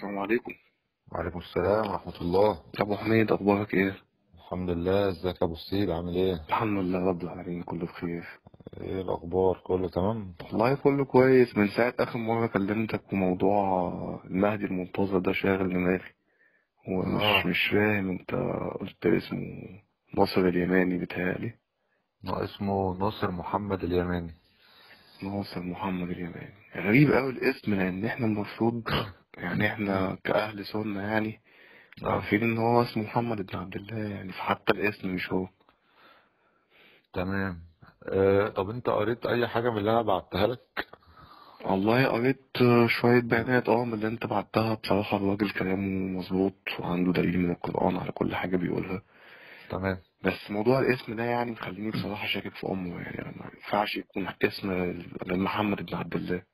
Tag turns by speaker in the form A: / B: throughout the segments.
A: السلام عليكم
B: وعليكم السلام ورحمة الله
A: يا ابو حميد اخبارك ايه
B: الحمد لله ازيك يا ابو السيد عامل ايه
A: الحمد لله رب العالمين كله بخير
B: ايه الاخبار كله تمام
A: والله كله كويس من ساعة اخر مرة كلمتك وموضوع المهدي المنتظر ده شاغل دماغي ومش
B: اه
A: مش فاهم انت قلت اسمه ناصر اليماني بيتهيألي
B: ما اسمه ناصر محمد اليماني
A: ناصر محمد اليماني غريب قوي الاسم لان احنا المفروض يعني احنا كأهل سنة يعني
B: اه
A: عارفين ان هو اسمه محمد بن عبد الله يعني فحتى الاسم مش هو
B: تمام آه طب انت قريت اي حاجة من اللي انا بعتها لك
A: والله قريت شوية بيانات اه من اللي انت بعتها بصراحة الراجل كلامه مظبوط وعنده دليل من القرآن على كل حاجة بيقولها
B: تمام
A: بس موضوع الاسم ده يعني مخليني بصراحة شاكك في أمه يعني ما ينفعش يكون اسم محمد بن عبد الله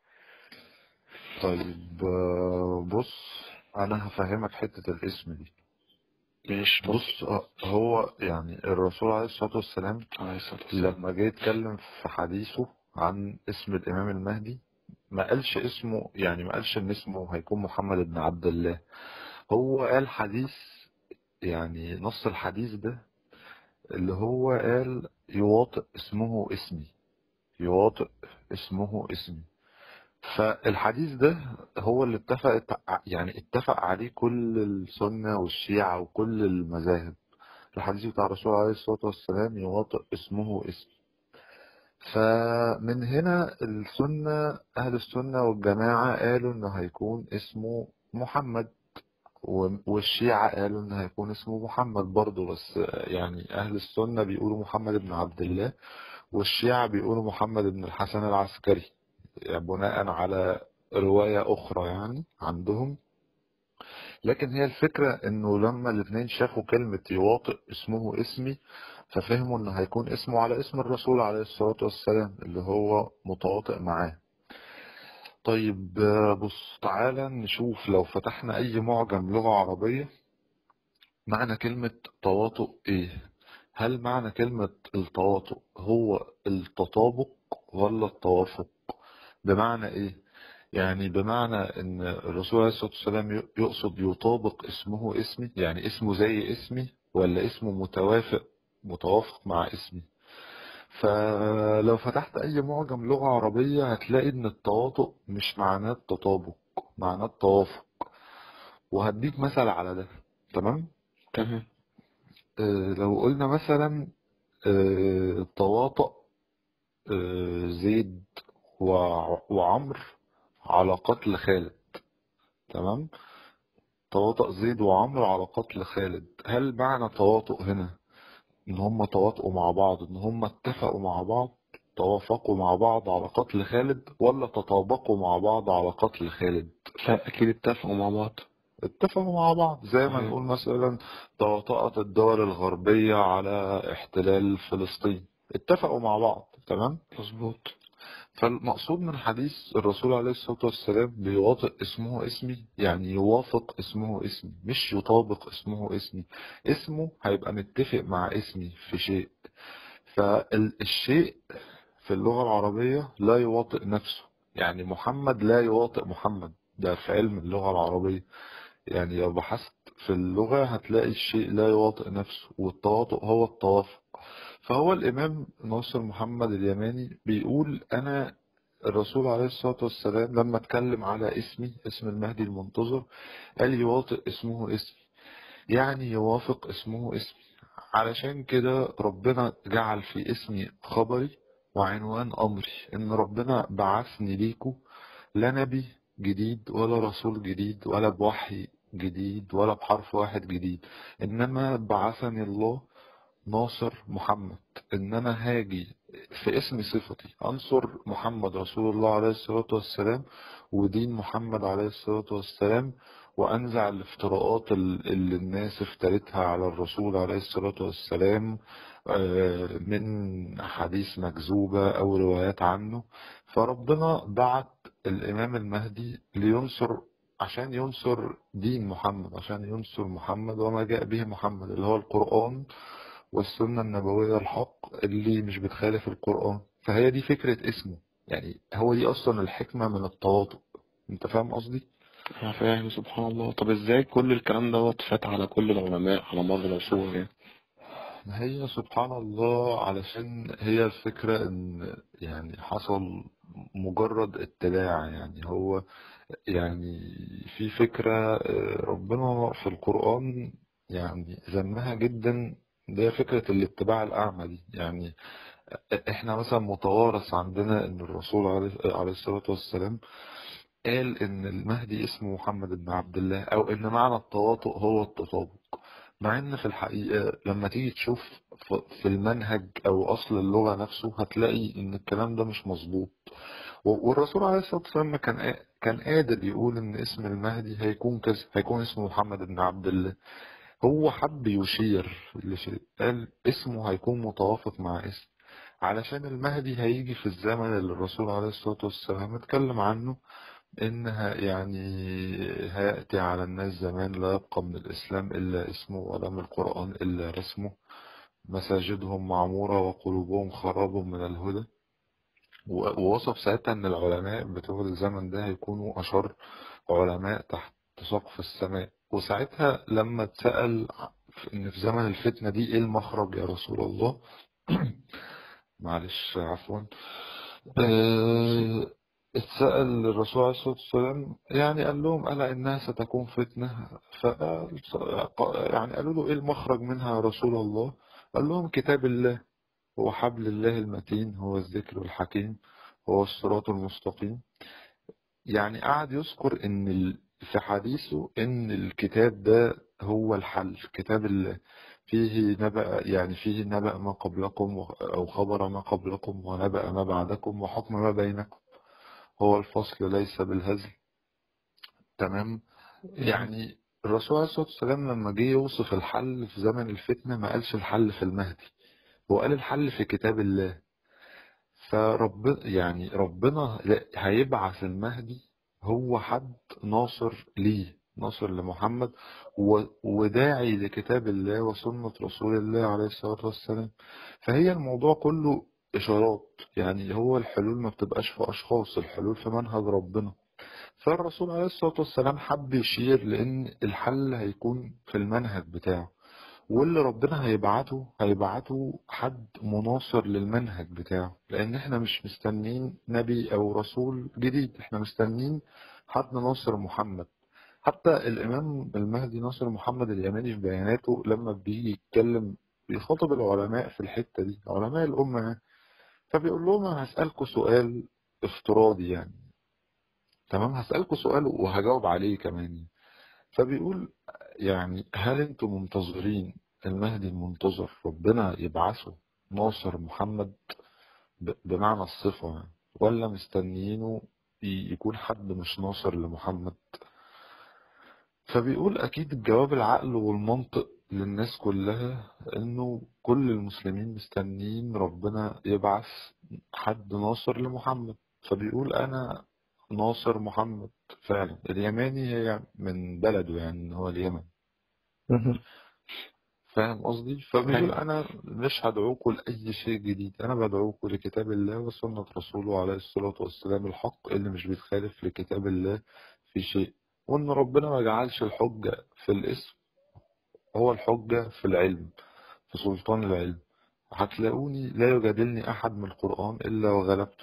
B: طيب آه بص انا هفهمك حتة الاسم دي
A: ماشي طب
B: بص آه، هو يعني الرسول عليه الصلاة والسلام
A: عليه الصلاة والسلام
B: لما جه يتكلم في حديثه عن اسم الامام المهدي ما قالش اسمه يعني ما قالش ان اسمه هيكون محمد بن عبد الله هو قال حديث يعني نص الحديث ده اللي هو قال يواطئ اسمه اسمي يواطئ اسمه اسمي فالحديث ده هو اللي اتفق يعني اتفق عليه كل السنة والشيعة وكل المذاهب الحديث بتاع الرسول عليه الصلاة والسلام يواطئ اسمه اسمي فمن هنا السنة أهل السنة والجماعة قالوا إنه هيكون اسمه محمد و- والشيعة قالوا إن هيكون اسمه محمد برضه بس يعني أهل السنة بيقولوا محمد بن عبد الله والشيعة بيقولوا محمد بن الحسن العسكري يعني بناء على رواية أخرى يعني عندهم لكن هي الفكرة إنه لما الاثنين شافوا كلمة يواطئ اسمه اسمي ففهموا إنه هيكون اسمه على اسم الرسول عليه الصلاة والسلام اللي هو متواطئ معاه طيب آه، بص تعالى نشوف لو فتحنا أي معجم لغة عربية معنى كلمة تواطؤ إيه؟ هل معنى كلمة التواطؤ هو التطابق ولا التوافق؟ بمعنى إيه؟ يعني بمعنى إن الرسول عليه الصلاة والسلام ي- يقصد يطابق اسمه اسمي يعني اسمه زي اسمي ولا اسمه متوافق متوافق مع اسمي فلو فتحت أي معجم لغة عربية هتلاقي إن التواطؤ مش معناه التطابق معناه التوافق وهديك مثل على ده تمام؟
A: تمام
B: آه، لو قلنا مثلا آه، تواطؤ آه، زيد وع- وعمرو على قتل خالد تمام تواطؤ زيد وعمرو على قتل خالد هل معنى تواطؤ هنا ان هم تواطؤوا مع بعض ان هم اتفقوا مع بعض توافقوا مع بعض على قتل خالد ولا تطابقوا مع بعض على قتل خالد
A: لا أكيد اتفقوا مع بعض
B: اتفقوا مع بعض زي ما
A: صحيح
B: نقول مثلا تواطأت الدول الغربية على احتلال فلسطين اتفقوا مع بعض تمام
A: مظبوط
B: فالمقصود من حديث الرسول عليه الصلاة والسلام بيواطئ اسمه اسمي يعني يوافق اسمه اسمي مش يطابق اسمه اسمي اسمه هيبقى متفق مع اسمي في شيء فالشيء في اللغة العربية لا يواطئ نفسه يعني محمد لا يواطئ محمد ده في علم اللغة العربية يعني لو بحثت في اللغة هتلاقي الشيء لا يواطئ نفسه والتواطؤ هو التوافق فهو الإمام ناصر محمد اليماني بيقول أنا الرسول عليه الصلاة والسلام لما اتكلم على اسمي اسم المهدي المنتظر قال يواطئ اسمه اسمي يعني يوافق اسمه اسمي علشان كده ربنا جعل في اسمي خبري وعنوان أمري إن ربنا بعثني ليكو لا نبي جديد ولا رسول جديد ولا بوحي جديد ولا بحرف واحد جديد إنما بعثني الله ناصر محمد إن أنا هاجي في اسم صفتي أنصر محمد رسول الله عليه الصلاة والسلام ودين محمد عليه الصلاة والسلام وأنزع الافتراءات ال- اللي الناس افترتها على الرسول عليه الصلاة والسلام آه، من حديث مكذوبة أو روايات عنه فربنا بعت الإمام المهدي لينصر عشان ينصر دين محمد عشان ينصر محمد وما جاء به محمد اللي هو القرآن والسنة النبوية الحق اللي مش بتخالف القرآن فهي دي فكرة اسمه يعني هو دي أصلا الحكمة من التواطؤ أنت فاهم قصدي؟
A: أنا فاهم سبحان الله طب ازاي كل الكلام دوت فات على كل العلماء على مر العصور يعني
B: ما هي سبحان الله علشان هي الفكرة ان يعني حصل مجرد اطلاع يعني هو يعني في فكرة آه، ربنا في القرآن يعني ذمها جدا اللي هي فكرة الاتباع الأعمى دي يعني احنا مثلا متوارث عندنا ان الرسول عليه عليه الصلاة والسلام قال ان المهدي اسمه محمد بن عبد الله او ان معنى التواطؤ هو التطابق مع ان في الحقيقة لما تيجي تشوف ف- في المنهج او اصل اللغة نفسه هتلاقي ان الكلام ده مش مظبوط و- والرسول عليه الصلاة والسلام كان قا- كان قادر يقول ان اسم المهدي هيكون كذا هيكون اسمه محمد بن عبد الله هو حب يشير لشيء قال اسمه هيكون متوافق مع اسم علشان المهدي هيجي في الزمن اللي الرسول عليه الصلاة والسلام اتكلم عنه إنها يعني هيأتي على الناس زمان لا يبقى من الإسلام إلا اسمه ولا من القرآن إلا رسمه مساجدهم معمورة وقلوبهم خراب من الهدى و- ووصف ساعتها إن العلماء بتوع الزمن ده هيكونوا أشر علماء تحت سقف السماء وساعتها لما اتسأل إن في زمن الفتنة دي إيه المخرج يا رسول الله معلش عفوا آه، اتسأل الرسول عليه الصلاة والسلام يعني قال لهم ألا إنها ستكون فتنة فقال يعني قالوا له إيه المخرج منها يا رسول الله قال لهم كتاب الله هو حبل الله المتين هو الذكر الحكيم هو الصراط المستقيم يعني قعد يذكر ان ال- في حديثه ان الكتاب ده هو الحل كتاب الله فيه نبأ يعني فيه نبأ ما قبلكم و- او خبر ما قبلكم ونبأ ما بعدكم وحكم ما بينكم هو الفصل ليس بالهزل تمام يعني الرسول عليه الصلاة والسلام لما جه يوصف الحل في زمن الفتنة ما قالش الحل في المهدي هو قال الحل في كتاب الله فرب يعني ربنا لا- هيبعث المهدي هو حد ناصر ليه ناصر لمحمد و- وداعي لكتاب الله وسنة رسول الله عليه الصلاة والسلام فهي الموضوع كله إشارات يعني هو الحلول ما بتبقاش في أشخاص الحلول في منهج ربنا فالرسول عليه الصلاة والسلام حب يشير لأن الحل هيكون في المنهج بتاعه واللي ربنا هيبعته هيبعته حد مناصر للمنهج بتاعه لان احنا مش مستنيين نبي او رسول جديد احنا مستنيين حد ناصر محمد حتى الامام المهدي ناصر محمد اليماني في بياناته لما بيجي يتكلم بيخاطب العلماء في الحتة دي علماء الأمة يعني. فبيقول لهم أنا هسألكوا سؤال افتراضي يعني تمام هسألكوا سؤال وهجاوب عليه كمان فبيقول يعني هل انتم منتظرين المهدي المنتظر ربنا يبعثه ناصر محمد ب- بمعنى الصفة يعني ولا مستنيينه ي- يكون حد مش ناصر لمحمد فبيقول أكيد الجواب العقل والمنطق للناس كلها إنه كل المسلمين مستنيين ربنا يبعث حد ناصر لمحمد فبيقول أنا ناصر محمد فعلا اليماني هي من بلده يعني إن هو اليمن فاهم قصدي فبيقول
A: أيوة.
B: انا مش هدعوكم لاي شيء جديد انا بدعوكم لكتاب الله وسنة رسوله عليه الصلاة والسلام الحق اللي مش بيتخالف لكتاب الله في شيء وان ربنا ما جعلش الحجة في الاسم هو الحجة في العلم في سلطان العلم هتلاقوني لا يجادلني احد من القرآن الا وغلبته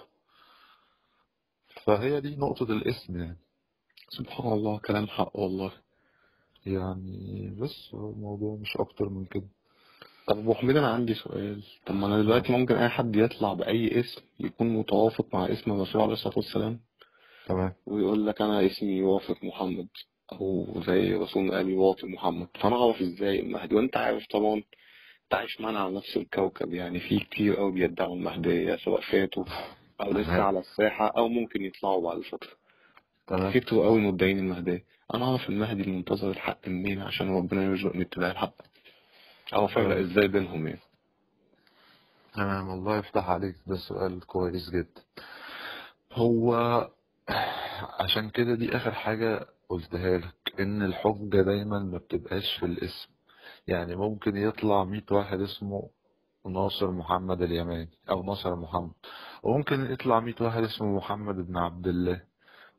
B: فهي دي نقطة الاسم يعني
A: سبحان الله كلام حق والله
B: يعني بس هو الموضوع مش اكتر من كده
A: طب ابو حميد انا عندي سؤال طب ما انا دلوقتي ممكن اي حد يطلع باي اسم يكون متوافق مع اسم الرسول عليه الصلاه والسلام
B: تمام
A: ويقول لك انا اسمي يوافق محمد او زي رسولنا قال يوافق محمد فانا اعرف ازاي المهدي وانت عارف طبعا انت عايش معانا على نفس الكوكب يعني في كتير قوي بيدعوا المهدية سواء فاتوا او لسه
B: تمام.
A: على الساحه او ممكن يطلعوا بعد فتره
B: تمام
A: كتير قوي مدعين المهدية انا اعرف المهدي المنتظر الحق منين عشان ربنا يرزقني اتباع الحق او افرق ازاي بينهم يعني
B: تمام الله يفتح عليك ده سؤال كويس جدا هو عشان كده دي آخر حاجة قلتها لك إن الحجة دايما ما بتبقاش في الاسم يعني ممكن يطلع مية واحد اسمه ناصر محمد اليماني أو ناصر محمد وممكن يطلع مية واحد اسمه محمد بن عبد الله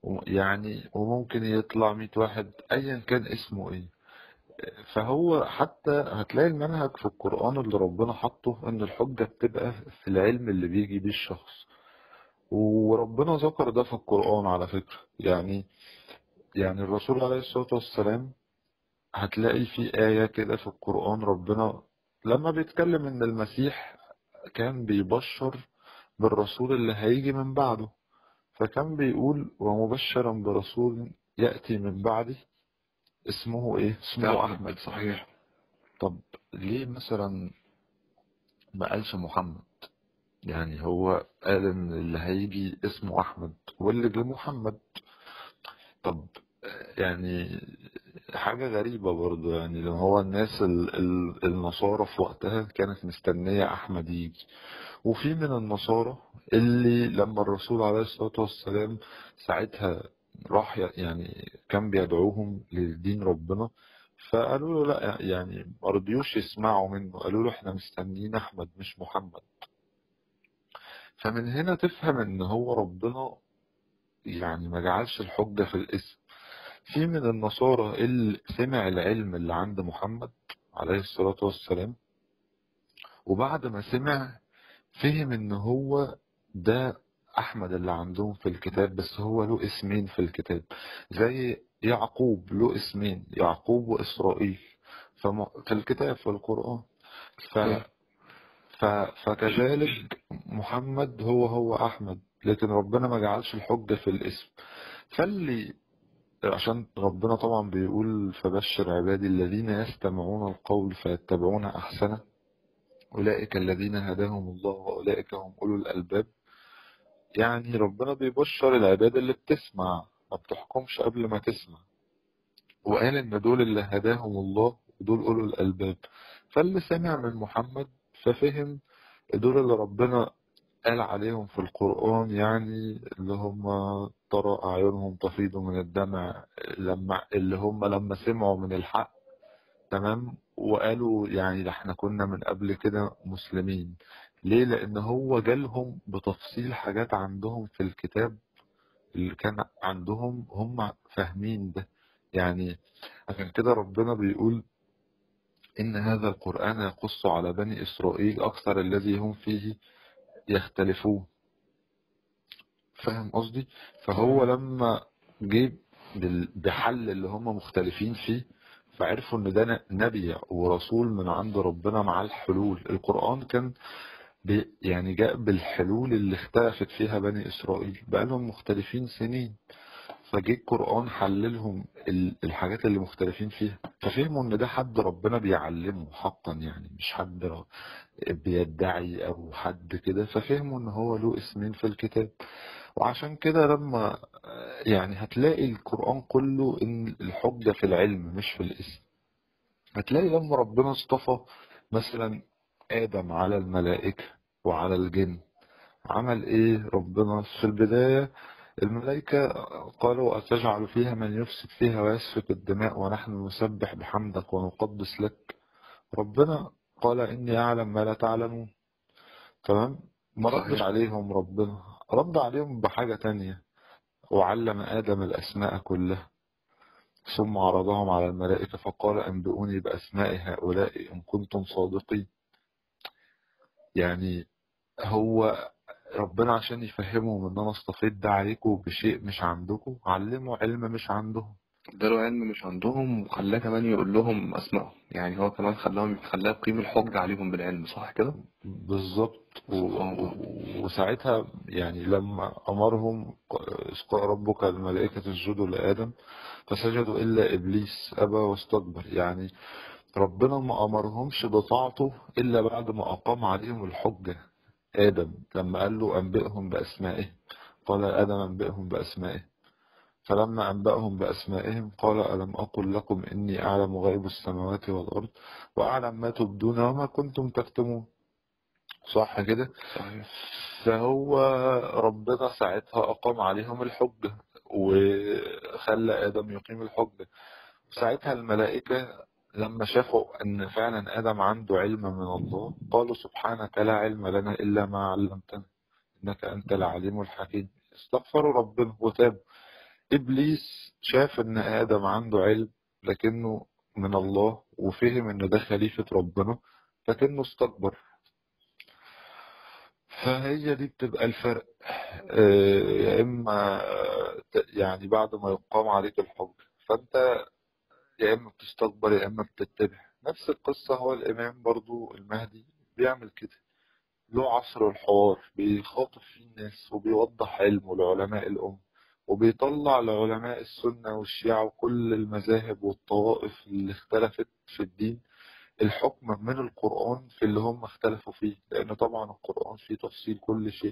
B: و- يعني وممكن يطلع 100 واحد ايا كان اسمه ايه فهو حتى هتلاقي المنهج في القرآن اللي ربنا حاطه ان الحجة بتبقى في العلم اللي بيجي بيه الشخص وربنا ذكر ده في القرآن على فكرة يعني يعني الرسول عليه الصلاة والسلام هتلاقي في آية كده في القرآن ربنا لما بيتكلم إن المسيح كان بيبشر بالرسول اللي هيجي من بعده فكان بيقول ومبشرا برسول يأتي من بعدي اسمه إيه؟ اسمه أحمد
A: صحيح
B: طب ليه مثلا ما قالش محمد؟ يعني هو قال إن اللي هيجي اسمه أحمد واللي جه محمد طب يعني حاجة غريبة برضو يعني لو هو الناس ال- ال- النصارى في وقتها كانت مستنية أحمد يجي وفي من النصارى اللي لما الرسول عليه الصلاة والسلام ساعتها راح ي- يعني كان بيدعوهم لدين ربنا فقالوا له لا يعني ما رضيوش يسمعوا منه قالوا له احنا مستنيين أحمد مش محمد فمن هنا تفهم ان هو ربنا يعني ما جعلش الحجة في الاسم في من النصارى اللي سمع العلم اللي عند محمد عليه الصلاة والسلام وبعد ما سمع فهم ان هو ده احمد اللي عندهم في الكتاب بس هو له اسمين في الكتاب زي يعقوب له اسمين يعقوب واسرائيل فم- في الكتاب في القرآن ف ف فكذلك محمد هو هو احمد لكن ربنا ما جعلش الحجة في الاسم فاللي عشان ربنا طبعا بيقول فبشر عبادي الذين يستمعون القول فيتبعون أحسنه أولئك الذين هداهم الله وأولئك هم أولو الألباب يعني ربنا بيبشر العباد اللي بتسمع ما بتحكمش قبل ما تسمع وقال إن دول اللي هداهم الله ودول أولو الألباب فاللي سمع من محمد ففهم دول اللي ربنا قال عليهم في القرآن يعني اللي هم ترى أعينهم تفيض من الدمع لما اللي هم لما سمعوا من الحق تمام وقالوا يعني ده احنا كنا من قبل كده مسلمين ليه لأن هو جالهم بتفصيل حاجات عندهم في الكتاب اللي كان عندهم هم فاهمين ده يعني عشان كده ربنا بيقول إن هذا القرآن يقص على بني إسرائيل أكثر الذي هم فيه يختلفون فاهم قصدي فهو لما جه بال- بحل اللي هم مختلفين فيه فعرفوا ان ده ن- نبي ورسول من عند ربنا مع الحلول القرآن كان بي يعني جاء بالحلول اللي اختلفت فيها بني إسرائيل بقالهم مختلفين سنين فجه القرآن حللهم ال- الحاجات اللي مختلفين فيها ففهموا ان ده حد ربنا بيعلمه حقا يعني مش حد ر- بيدعي او حد كده ففهموا ان هو له اسمين في الكتاب وعشان كده لما يعني هتلاقي القرآن كله ان الحجة في العلم مش في الاسم هتلاقي لما ربنا اصطفى مثلا آدم على الملائكة وعلى الجن عمل ايه ربنا في البداية الملائكة قالوا أتجعل فيها من يفسد فيها ويسفك الدماء ونحن نسبح بحمدك ونقدس لك ربنا قال إني أعلم ما لا تعلمون تمام ما ردش
A: صحيح.
B: عليهم ربنا رد عليهم بحاجة تانية وعلم آدم الأسماء كلها ثم عرضهم على الملائكة فقال أنبئوني بأسماء هؤلاء إن كنتم صادقين يعني هو ربنا عشان يفهمهم ان انا اصطفيت ده عليكم بشيء مش عندكم علموا علم مش عندهم
A: اداله علم مش عندهم وخلاه كمان يقول لهم اسمائهم يعني هو كمان خلاهم خلاه يقيم الحجة عليهم بالعلم صح كده؟
B: بالظبط و...
A: سبحان
B: و...
A: الله.
B: وساعتها يعني لما امرهم إذ قال ربك الملائكة اسجدوا لآدم فسجدوا إلا إبليس أبى واستكبر يعني ربنا ما أمرهمش بطاعته إلا بعد ما أقام عليهم الحجة آدم لما قال له أنبئهم بأسمائهم قال آدم أنبئهم بأسمائهم فلما أنبأهم بأسمائهم قال ألم أقل لكم إني أعلم غيب السماوات والأرض وأعلم ما تبدون وما كنتم تكتمون صح كده
A: صحيح
B: فهو ربنا ساعتها أقام عليهم الحجة وخلى آدم يقيم الحجة ساعتها الملائكة لما شافوا أن فعلا آدم عنده علم من الله قالوا سبحانك لا علم لنا إلا ما علمتنا إنك أنت العليم الحكيم استغفروا ربنا وتابوا إبليس شاف إن آدم عنده علم لكنه من الله وفهم إن ده خليفة ربنا لكنه استكبر فهي دي بتبقى الفرق آه، يا إما آه، ت- يعني بعد ما يقام عليك الحكم فأنت يا إما بتستكبر يا إما بتتبع نفس القصة هو الإمام برضو المهدي بيعمل كده له عصر الحوار بيخاطب فيه الناس وبيوضح علمه لعلماء الأمة وبيطلع لعلماء السنة والشيعة وكل المذاهب والطوائف اللي اختلفت في الدين الحكم من القرآن في اللي هم اختلفوا فيه لأن طبعا القرآن فيه تفصيل كل شيء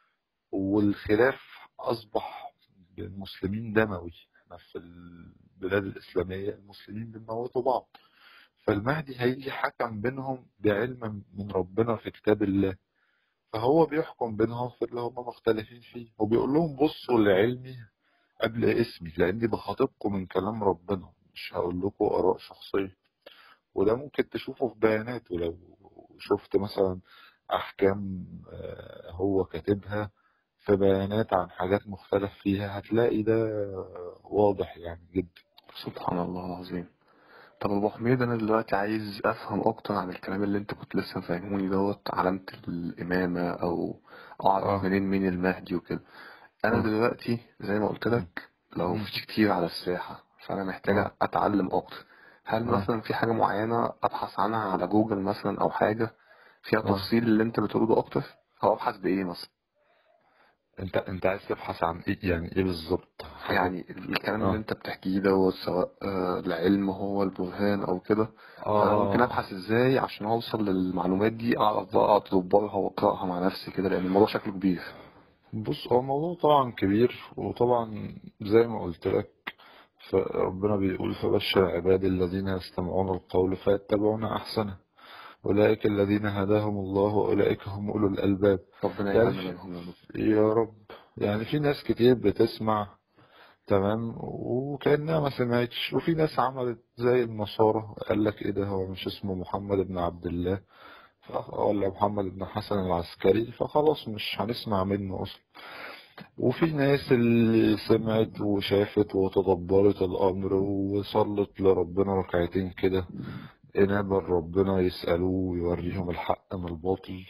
B: والخلاف أصبح بين المسلمين دموي احنا في البلاد الإسلامية المسلمين بيموتوا بعض فالمهدي هيجي حكم بينهم بعلم من ربنا في كتاب الله فهو بيحكم بينهم في اللي هم مختلفين فيه وبيقول لهم بصوا لعلمي قبل اسمي لأني بخاطبكم من كلام ربنا مش هقول لكم آراء شخصية وده ممكن تشوفه في بياناته لو شفت مثلا أحكام آه، هو كاتبها في بيانات عن حاجات مختلف فيها هتلاقي ده واضح يعني جدا
A: سبحان الله العظيم طب ابو حميد انا دلوقتي عايز افهم اكتر عن الكلام اللي انت كنت لسه فاهموني دوت علامة الامامة او اعرف
B: اه
A: منين مين المهدي وكده انا
B: اه
A: دلوقتي زي ما قلت لك لو
B: مم.
A: مفيش كتير على الساحة فانا محتاج
B: اه
A: اتعلم اكتر هل
B: اه
A: مثلا في حاجة معينة ابحث عنها على جوجل مثلا او حاجة فيها
B: اه
A: تفصيل اللي انت بتقوله اكتر او ابحث بايه مثلا
B: انت انت عايز تبحث عن ايه يعني ايه بالظبط حاجة
A: يعني الكلام اللي
B: اه
A: انت بتحكيه دوت سواء آه، العلم هو البرهان او كده فانا ممكن
B: اه
A: ابحث ازاي عشان اوصل للمعلومات دي اعرف بقى اتدبرها واقراها مع نفسي كده لان الموضوع شكله كبير
B: بص هو الموضوع طبعا كبير وطبعا زي ما قلت لك فربنا بيقول فبشر عبادي الذين يستمعون القول فيتبعون أحسنه أولئك الذين هداهم الله وأولئك هم أولو الألباب
A: ربنا
B: يعني
A: يجعلنا
B: في
A: منهم يا رب
B: يا رب يعني في ناس كتير بتسمع تمام وكأنها ما سمعتش وفي ناس عملت زي النصارى قال لك ايه ده هو مش اسمه محمد بن عبد الله ف- ولا محمد بن حسن العسكري فخلاص مش هنسمع منه أصلا وفي ناس اللي سمعت وشافت وتدبرت الأمر وصلت لربنا ركعتين كده إنابة لربنا يسألوه ويوريهم الحق من الباطل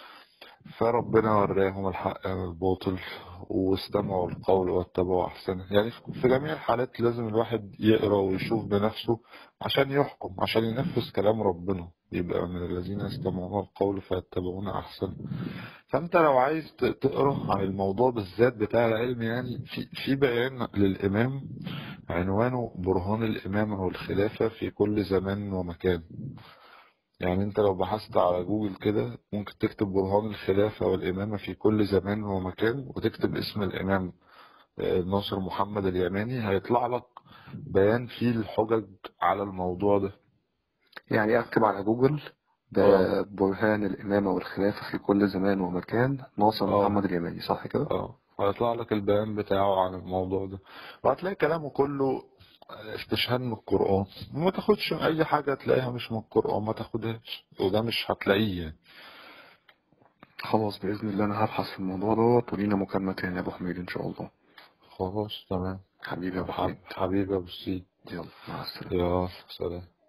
B: فربنا وراهم الحق من الباطل واستمعوا القول واتبعوا أحسنه يعني في جميع الحالات لازم الواحد يقرأ ويشوف بنفسه عشان يحكم عشان ينفذ كلام ربنا يبقى من الذين يستمعون القول فيتبعون أحسنه فأنت لو عايز ت- تقرأ عن الموضوع بالذات بتاع العلم يعني في في بيان للإمام عنوانه برهان الإمامة والخلافة في كل زمان ومكان يعني انت لو بحثت على جوجل كده ممكن تكتب برهان الخلافة والإمامة في كل زمان ومكان وتكتب اسم الإمام آه، ناصر محمد اليماني هيطلع لك بيان فيه الحجج على الموضوع ده
A: يعني اكتب على جوجل
B: اه
A: ب- برهان الامامة والخلافة في كل زمان ومكان ناصر
B: اه
A: محمد اليماني صح كده
B: اه هيطلع لك البيان بتاعه عن الموضوع ده وهتلاقي كلامه كله استشهاد من القرآن وما تاخدش أي حاجة تلاقيها مش من القرآن ما تاخدهاش وده مش هتلاقيه يعني
A: خلاص بإذن الله أنا هبحث في الموضوع دوت ولينا مكالمة تاني يا أبو حميد إن شاء الله
B: خلاص تمام
A: حبيبي يا أبو
B: حب-
A: حميد
B: حبيبي يا أبو سيد
A: يلا مع السلامة
B: يلا سلام